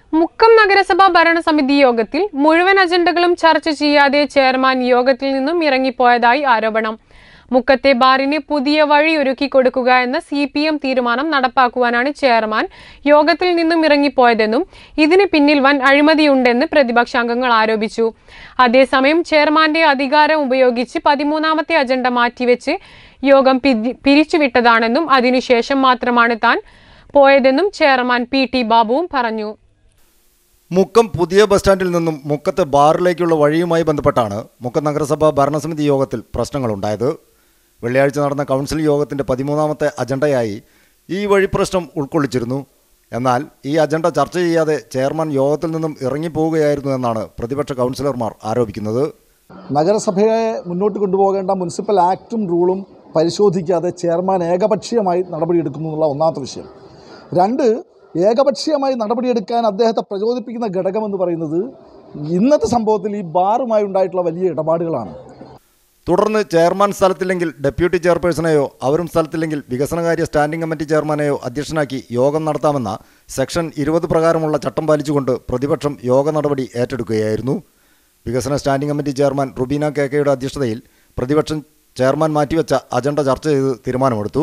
മുക്കം നഗരസഭാ ഭരണസമിതി യോഗത്തിൽ മുഴുവൻ അജണ്ടകളും ചർച്ച ചെയ്യാതെ ചെയർമാൻ യോഗത്തിൽ നിന്നും ഇറങ്ങിപ്പോയതായി ആരോപണം മുക്കത്തെ ബാറിന് പുതിയ വഴി ഒരുക്കി കൊടുക്കുക എന്ന സി പി എം തീരുമാനം നടപ്പാക്കുവാനാണ് ചെയർമാൻ യോഗത്തിൽ നിന്നും ഇറങ്ങിപ്പോയതെന്നും ഇതിന് പിന്നിൽ വൻ അഴിമതിയുണ്ടെന്ന് പ്രതിപക്ഷാംഗങ്ങൾ ആരോപിച്ചു അതേസമയം ചെയർമാന്റെ അധികാരം ഉപയോഗിച്ച് പതിമൂന്നാമത്തെ അജണ്ട മാറ്റിവെച്ച് യോഗം പിരി- പിരിച്ചുവിട്ടതാണെന്നും അതിനുശേഷം മാത്രമാണ് താൻ പോയതെന്നും ചെയർമാൻ പി ടി ബാബുവും പറഞ്ഞു മുക്കം പുതിയ ബസ് സ്റ്റാൻഡിൽ നിന്നും മുക്കത്തെ ബാറിലേക്കുള്ള വഴിയുമായി ബന്ധപ്പെട്ടാണ് മുക്കം നഗരസഭ ഭരണസമിതി യോഗത്തിൽ പ്രശ്നങ്ങളുണ്ടായത് വെള്ളിയാഴ്ച നടന്ന കൗൺസിൽ യോഗത്തിൻ്റെ പതിമൂന്നാമത്തെ അജണ്ടയായി ഈ വഴി പ്രശ്നം ഉൾക്കൊള്ളിച്ചിരുന്നു എന്നാൽ ഈ അജണ്ട ചർച്ച ചെയ്യാതെ ചെയർമാൻ യോഗത്തിൽ നിന്നും ഇറങ്ങിപ്പോവുകയായിരുന്നു എന്നാണ് പ്രതിപക്ഷ കൗൺസിലർമാർ ആരോപിക്കുന്നത് നഗരസഭയെ മുന്നോട്ട് കൊണ്ടുപോകേണ്ട മുനിസിപ്പൽ ആക്റ്റും റൂളും പരിശോധിക്കാതെ ചെയർമാൻ ഏകപക്ഷീയമായി നടപടിയെടുക്കുന്നു എന്നുള്ള ഒന്നാമത്തെ വിഷയം രണ്ട് ഏകപക്ഷീയമായി നടപടിയെടുക്കാൻ അദ്ദേഹത്തെ പ്രചോദിപ്പിക്കുന്ന ഘടകമെന്ന് പറയുന്നത് ഇന്നത്തെ സംഭവത്തിൽ ഈ ബാറുമായി ഉണ്ടായിട്ടുള്ള വലിയ ഇടപാടുകളാണ് തുടർന്ന് ചെയർമാൻ സ്ഥലത്തില്ലെങ്കിൽ ഡെപ്യൂട്ടി ചെയർപേഴ്സണെയോ അവരും സ്ഥലത്തില്ലെങ്കിൽ വികസനകാര്യ സ്റ്റാൻഡിംഗ് കമ്മിറ്റി ചെയർമാനെയോ അധ്യക്ഷനാക്കി യോഗം നടത്താമെന്ന സെക്ഷൻ ഇരുപത് പ്രകാരമുള്ള ചട്ടം പാലിച്ചുകൊണ്ട് പ്രതിപക്ഷം യോഗ നടപടി ഏറ്റെടുക്കുകയായിരുന്നു വികസന standing committee chairman Rubeena K കെയുടെ അധ്യക്ഷതയിൽ പ്രതിപക്ഷം ചെയർമാൻ മാറ്റിവെച്ച അജണ്ട ചർച്ച ചെയ്ത് തീരുമാനമെടുത്തു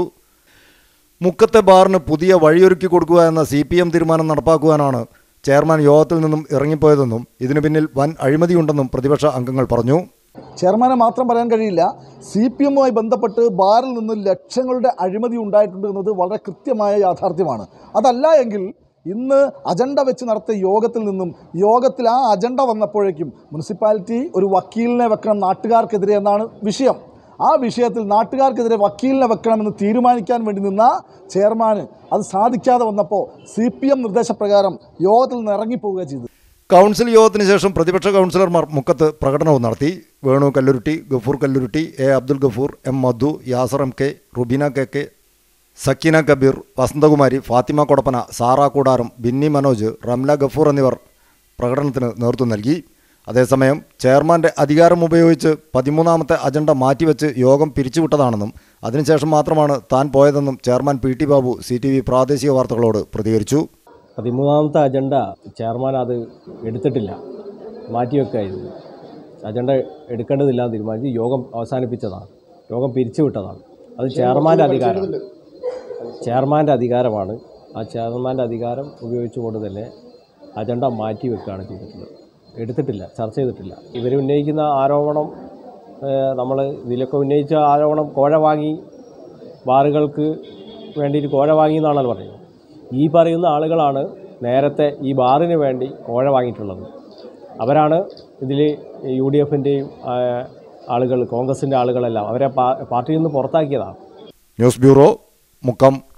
മുക്കത്തെ ബാറിന് പുതിയ വഴിയൊരുക്കി കൊടുക്കുക എന്ന സി പി എം തീരുമാനം നടപ്പാക്കുവാനാണ് ചെയർമാൻ യോഗത്തിൽ നിന്നും ഇറങ്ങിപ്പോയതെന്നും ഇതിനു പിന്നിൽ വൻ അഴിമതിയുണ്ടെന്നും പ്രതിപക്ഷ അംഗങ്ങൾ പറഞ്ഞു ചെയർമാനെ മാത്രം പറയാൻ കഴിയില്ല സി പി എമ്മുമായി ബന്ധപ്പെട്ട് ബാറിൽ നിന്ന് ലക്ഷങ്ങളുടെ അഴിമതി ഉണ്ടായിട്ടുണ്ട് എന്നത് വളരെ കൃത്യമായ യാഥാർത്ഥ്യമാണ് അതല്ല എങ്കിൽ ഇന്ന് അജണ്ട വെച്ച് നടത്തിയ യോഗത്തിൽ നിന്നും യോഗത്തിൽ ആ അജണ്ട വന്നപ്പോഴേക്കും മുനിസിപ്പാലിറ്റി ഒരു വക്കീലിനെ വെക്കണം നാട്ടുകാർക്കെതിരെ എന്നാണ് വിഷയം ആ വിഷയത്തിൽ നാട്ടുകാർക്കെതിരെ വക്കീലിനെ വെക്കണമെന്ന് തീരുമാനിക്കാൻ വേണ്ടി നിന്ന ചെയർമാന് അത് സാധിക്കാതെ വന്നപ്പോൾ സി പി എം നിർദ്ദേശപ്രകാരം യോഗത്തിൽ നിന്ന് ഇറങ്ങിപ്പോവുക ചെയ്തു കൗൺസിൽ യോഗത്തിന് ശേഷം പ്രതിപക്ഷ കൗൺസിലർമാർ മുക്കത്ത് പ്രകടനവും നടത്തി Venu Kallurutti Gafoor Kallurutti A Abdul Gafoor M Madhu Yasar M K Rubeena K K Sakeena Kabeer Vasanthakumari Fathima Kodappana Sara Koodaram Binny Manoj Ramla Gafoor എന്നിവർ പ്രകടനത്തിന് നേതൃത്വം നൽകി അതേസമയം ചെയർമാന്റെ അധികാരം ഉപയോഗിച്ച് പതിമൂന്നാമത്തെ അജണ്ട മാറ്റിവെച്ച് യോഗം പിരിച്ചുവിട്ടതാണെന്നും അതിനുശേഷം മാത്രമാണ് താൻ പോയതെന്നും chairman P T Babu C T V പ്രാദേശിക വാർത്തകളോട് പ്രതികരിച്ചു പതിമൂന്നാമത്തെ അജണ്ട ചെയർമാൻ അത് എടുത്തിട്ടില്ല മാറ്റിവെക്കായിരുന്നു അജണ്ട എടുക്കേണ്ടതില്ല എന്ന് തീരുമാനിച്ച് യോഗം അവസാനിപ്പിച്ചതാണ് യോഗം പിരിച്ചുവിട്ടതാണ് അത് ചെയർമാൻ്റെ അധികാരമാണ് ചെയർമാൻ്റെ അധികാരമാണ് ആ ചെയർമാൻ്റെ അധികാരം ഉപയോഗിച്ചുകൊണ്ട് തന്നെ അജണ്ട മാറ്റി വെക്കുകയാണ് ചെയ്തിട്ടുള്ളത് എടുത്തിട്ടില്ല ചർച്ച ചെയ്തിട്ടില്ല ഇവർ ഉന്നയിക്കുന്ന ആരോപണം നമ്മൾ ഇതിലൊക്കെ ഉന്നയിച്ച ആരോപണം കോഴ വാങ്ങി ബാറുകൾക്ക് വേണ്ടിയിട്ട് കോഴ വാങ്ങി എന്നാണല്ലോ പറയുന്നത് ഈ പറയുന്ന ആളുകളാണ് നേരത്തെ ഈ ബാറിന് വേണ്ടി കോഴ വാങ്ങിയിട്ടുള്ളത് അവരാണ് ഇതിൽ യു ഡി എഫിൻ്റെയും ആളുകൾ കോൺഗ്രസിൻ്റെ ആളുകളെല്ലാം അവരെ പാ- പാർട്ടിയിൽ നിന്ന് പുറത്താക്കിയതാണ് ന്യൂസ് ബ്യൂറോ മുക്കം